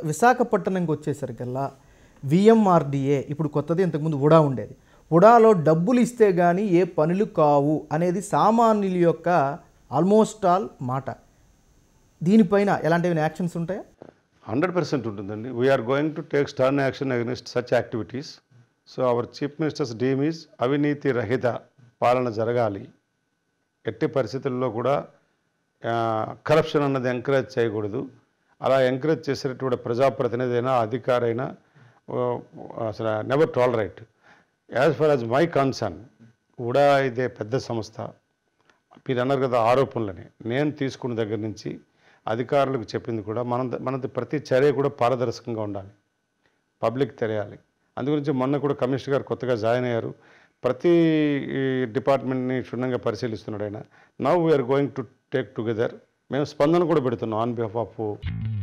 విశాఖపట్నంకి వచ్చేసరికల్లా విఎంఆర్డిఏ ఇప్పుడు కొత్తది ఇంతకుముందు ఉడా ఉండేది ఉడాలో డబ్బులు ఇస్తే కానీ ఏ పనులు కావు అనేది సామాన్యుల యొక్క ఆల్మోస్ట్ ఆల్ మాట దీనిపైన ఎలాంటి యాక్షన్స్ ఉంటాయా హండ్రెడ్ పర్సెంట్ ఉంటుందండి we are going to take stern action against such activities so our chief minister's dream is అవినీతి రహిత పాలన జరగాలి ఎట్టి పరిస్థితుల్లో కూడా కరప్షన్ అన్నది ఎంకరేజ్ చేయకూడదు అలా ఎంకరేజ్ చేసేటటువంటి ప్రజాప్రతినిధి అయినా అధికారి అయినా ఆ, అసలు never tolerate as far as my concern కూడా ఇదే పెద్ద సంస్థ మీరు అన్నారు కదా ఆరోపణలని నేను తీసుకున్న దగ్గర నుంచి అధికారులకు చెప్పింది కూడా మన మనది ప్రతి చర్య కూడా పారదర్శకంగా ఉండాలి పబ్లిక్ తెలియాలి అందుగురించి మొన్న కూడా కమిషనర్ గారు కొత్తగా జాయిన్ అయ్యారు ప్రతి ఈ డిపార్ట్మెంట్ని క్షుణ్ణంగా పరిశీలిస్తున్నాడు ఆయన now we are going to take together మేము స్పందన కూడా పెడుతున్నాం ఆన్ బిహాఫ్ ఆఫ్